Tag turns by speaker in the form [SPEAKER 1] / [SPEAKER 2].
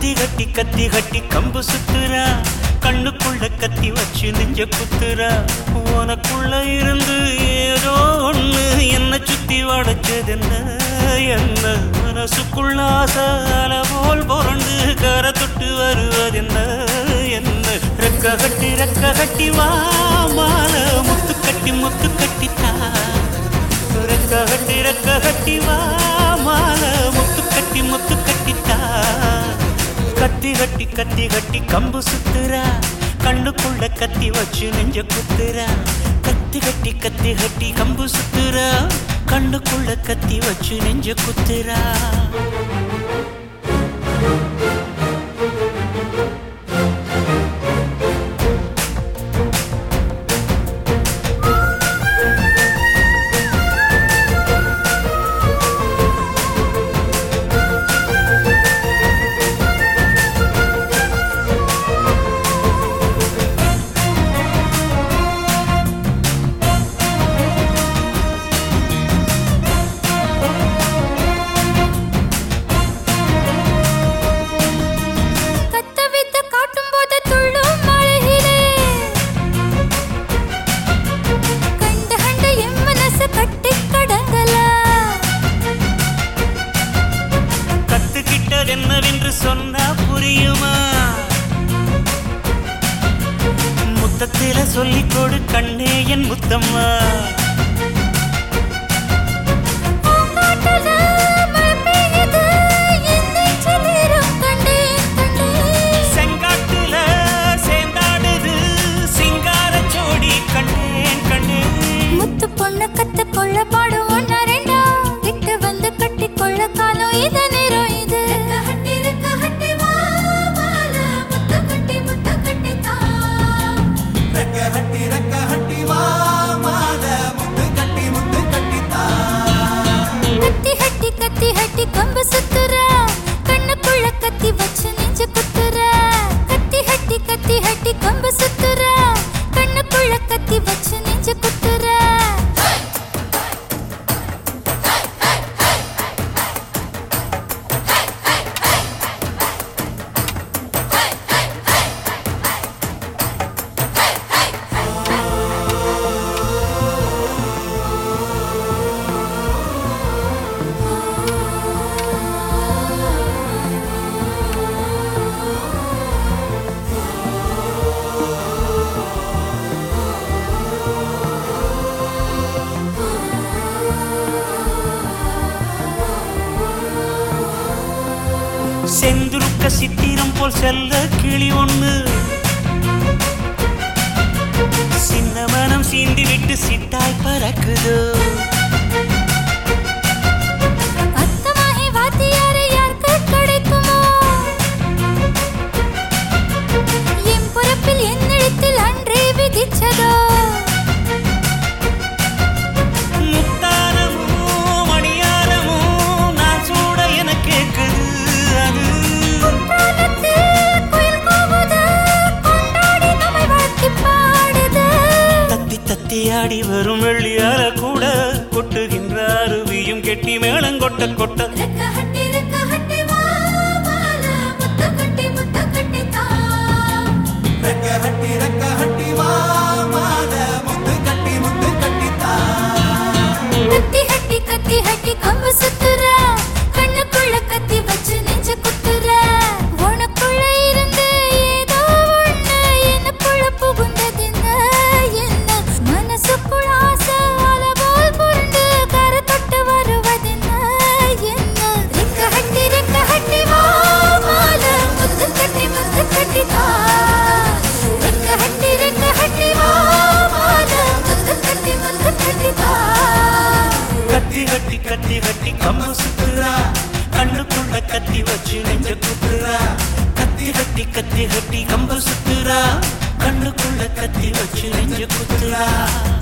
[SPEAKER 1] கத்தி கட்டி கத்தி கட்டி கம்பு சுத்துறா கண்ணுக்குள்ள கத்தி வச்சு நெஞ்ச குத்துறா உனக்குள்ள இருந்து ஏதோ ஒண்ணு என்ன சுத்தி வளைச்சது என்ன என்ன மனசுக்குள்ள ஆசால போல் புரண்டு கரை தொட்டு வருவதென்ன என்ன ரெக்க கட்டி ரெக்க கட்டி வா மாலை முத்து கட்டி முத்து கட்டித்தா ரெக்க கட்டி ரெக்க கட்டி வா மாலை முத்து கட்டி முத்து கட்டித்தா கத்தி கட்டி கத்தி கட்டி கம்பு சுத்துறா கண்ணுக்குள்ள கத்தி வச்சு நெஞ்ச குத்துறா கத்தி கட்டி கத்தி கட்டி கம்பு சுத்துறா கண்ணுக்குள்ள கத்தி வச்சு நெஞ்ச குத்துறா
[SPEAKER 2] கத்த வித்த காட்டும் போது துள்ளும் மழையிலே கண்ட கண்ட என் மனசு கட்டி கடங்கல
[SPEAKER 1] கத்துக்கிட்டது என்னவென்று சொன்னா புரியுமா முத்தத்தில சொல்லிக் கொடு கண்ணே என் முத்தம்மா
[SPEAKER 2] பூங்காட்டுல மழை பெய்யுது என் நீச்சல் ஈரம் கண்டேன் கண்டேன்
[SPEAKER 1] செங்காட்டுல சேர்ந்தாடுது சிங்கார ஜோடி கண்டேன் கண்டேன்
[SPEAKER 2] முத்து பொண்ணு கத்து கொள்ள பாடும் ஒன்னா ரெண்டா கிட்ட வந்து கட்டி கொள்ள காலம் இத நேரம் இது கட்டி கட்டி வா மால முத்து கட்டி முத்து கட்டி தா
[SPEAKER 3] ரெக்க ஹட்டி ரெக்க ஹட்டி வா மால முத்து கட்டி முத்து கட்டித்தா
[SPEAKER 2] கத்தி ஹட்டி கத்தி ஹட்டி கம்பு சுத்துற கண்ணுக்குள்ள கத்தி வச்சு நெஞ்சு குத்துற கத்தி ஹட்டி கத்தி ஹட்டி கம்பு சுத்துற கண்ணுக்குள்ள கத்தி வச்சு நெஞ்சு குத்துற
[SPEAKER 1] செந்துருக்க சித்திரம் போல் செல்ல கிளி ஒண்ணு சின்ன மனம் சீந்தி விட்டு சிட்டாய் பறக்குதோ
[SPEAKER 2] அத்தமாகி வாத்தியாரு யாருக்கு கிடைக்குமோ என் பிறப்பில் என்னிடத்தில் அன்றே விதிச்சதோ
[SPEAKER 1] முத்தாரமோ மணியாரமோ நான் சூட என கேக்குது அது
[SPEAKER 2] காலத்தில் குயில் கூவுது, கொண்டாடி நம்மை வாழ்த்தி பாடுது.
[SPEAKER 1] தத்தி தத்தி ஆடி வரும் வெள்ளியார கூட கொட்டுகின்ற அருவியும் கெட்டி மேளங்கொட்ட கொட்ட
[SPEAKER 2] ரெக்க ஹட்டி, ரெக்க ஹட்டி வா, மால, முத்து கட்டி, முத்து கட்டி தா.
[SPEAKER 3] ரெக்க ஹட்டி ரெக்க ஹட்டி வா மால முத்து கட்டி முத்து கட்டித்தா
[SPEAKER 2] கத்தி ஹட்டி, கத்தி ஹட்டி கம்பு சுத்துற, கண்ணுக்குள்ள கத்தி வச்சு நெஞ்சு குத்துற. உனக்குள்ள இருந்து ஏதோ ஒண்ணு எனக்குள்ள புகுந்ததென்ன, என்ன? மனசுக்குள்ள ஆசை அலை போல் புரண்டு கரை தொட்டு வருவதென்ன, என்ன? ரெக்க ஹட்டி, ரெக்க ஹட்டி வா, மால, முத்து கட்டி, முத்து கட்டி தா. ரெக்க ஹட்டி, ரெக்க ஹட்டி வா, மால, முத்து கட்டி, முத்து கட்டி தா.
[SPEAKER 1] கத்தி கட்டி கத்தி கட்டி கம்பு சுத்துறா கண்ணுக்குள்ள கத்தி வச்சு நெஞ்ச குத்துறா கத்தி கட்டி கத்தி கட்டி கம்பு சுத்துறா கண்ணுக்குள்ள கத்தி வச்சு நெஞ்ச குத்துறா